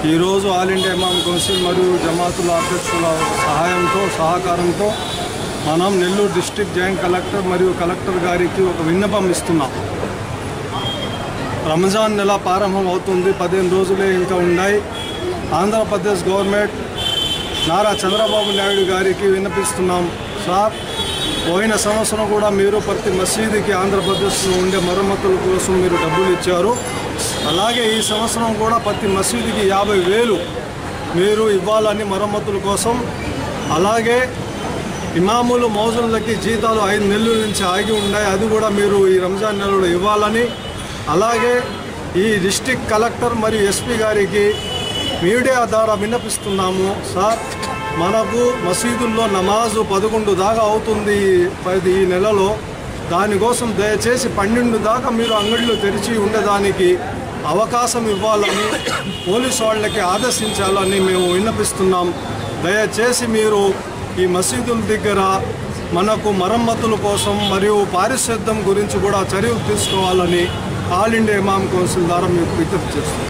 ఈరోజు all India ఇమాం council మరియు జమాతుల అధ్యక్షుల సహాయంతో సహకారంతో మనం నెల్లూరు డిస్ట్రిక్ట్ జాయింట్ కలెక్టర్ మరియు కలెక్టర్ గారికి ఒక విన్నపం ఇస్తున్నాం రంజాన్ నెల ప్రారంభం అవుతుంది పదిహేను రోజులే ఇంకా ఉన్నాయి ఆంధ్రప్రదేశ్ గవర్నమెంట్ నారా చంద్రబాబు నాయుడు గారికి విన్నపిస్తున్నాం సార్ పోయిన సంవత్సరం కూడా మీరు ప్రతి మసీదుకి ఆంధ్రప్రదేశ్లో ఉండే మరమ్మతుల కోసం మీరు డబ్బులు ఇచ్చారు అలాగే ఈ సంవత్సరం కూడా ప్రతి మసీదుకి యాభై వేలు మీరు ఇవ్వాలని మరమ్మతుల కోసం అలాగే ఇమాములు మౌజులకి జీతాలు ఐదు నెలల నుంచి ఆగి ఉన్నాయి అది కూడా మీరు ఈ రంజాన్ నెలలో ఇవ్వాలని అలాగే ఈ డిస్టిక్ కలెక్టర్ మరియు ఎస్పీ గారికి మీడియా ద్వారా విన్నపిస్తున్నాము సార్ మనకు మసీదుల్లో నమాజు పదకొండు దాకా అవుతుంది పది ఈ నెలలో దానికోసం దయచేసి పన్నెండు దాకా మీరు అంగడిలో తెరిచి ఉండడానికి అవకాశం ఇవ్వాలని పోలీసు వాళ్ళకి ఆదేశించాలని మేము విన్నపిస్తున్నాం దయచేసి మీరు ఈ మసీదుల దగ్గర మనకు మరమ్మతుల కోసం మరియు పారిశుద్ధ్యం గురించి కూడా చర్యలు తీసుకోవాలని ఆల్ ఇండియా ఇమాం కౌన్సిల్ ద్వారా మీకు విజ్ఞప్తి చేస్తున్నాం